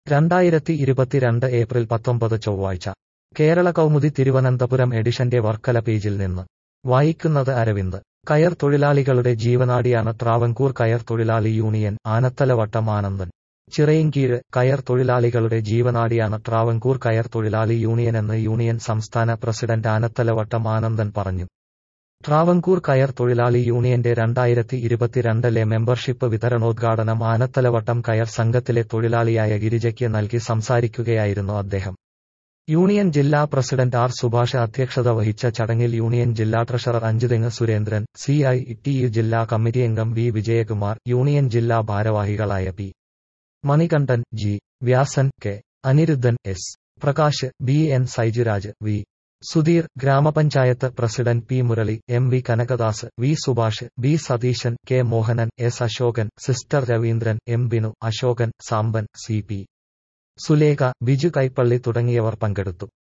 രണ്ടായിരത്തി ഇരുപത്തിരണ്ട് ഏപ്രിൽ പത്തൊമ്പത് ചൊവ്വാഴ്ച കേരള കൗമുദി തിരുവനന്തപുരം എഡിഷന്റെ വർക്കല പേജിൽ നിന്ന് വായിക്കുന്നത് അരവിന്ദ് കയർ തൊഴിലാളികളുടെ ജീവനാഡിയാണ് ട്രാവൻകൂർ കയർ തൊഴിലാളി യൂണിയൻ ആനത്തലവട്ടം ആനന്ദൻ ചിറയിൻകീഴ് കയർ തൊഴിലാളികളുടെ ജീവനാഡിയാണ് ട്രാവൻകൂർ കയർ തൊഴിലാളി യൂണിയനെന്ന് യൂണിയൻ സംസ്ഥാന പ്രസിഡന്റ് ആനത്തലവട്ടം ആനന്ദൻ പറഞ്ഞു ട്രാവൻകൂർ കയർ തൊഴിലാളി യൂണിയന്റെ രണ്ടായിരത്തി ഇരുപത്തിരണ്ടിലെ മെമ്പർഷിപ്പ് വിതരണോദ്ഘാടനം ആനത്തലവട്ടം കയർ സംഘത്തിലെ തൊഴിലാളിയായ ഗിരിജയ്ക്ക് നൽകി സംസാരിക്കുകയായിരുന്നു അദ്ദേഹം യൂണിയൻ ജില്ലാ പ്രസിഡന്റ് ആർ സുഭാഷ് അധ്യക്ഷത വഹിച്ച ചടങ്ങിൽ യൂണിയൻ ജില്ലാ treasurer Anchuthengu Surendran C I T U ജില്ലാ കമ്മിറ്റി അംഗം വി വിജയകുമാർ യൂണിയൻ ജില്ലാ ഭാരവാഹികളായ P Manikandan G Vyasan K Aniruddhan S Prakash B N Saijuraj V Sudheer ഗ്രാമപഞ്ചായത്ത് president P Murali M V Kanakadas V Subhash B Satheesan K Mohanan S Ashokan sister Raveendran M Binu Ashokan Sampan C P Sulekha Biju Kaipally തുടങ്ങിയവർ പങ്കെടുത്തു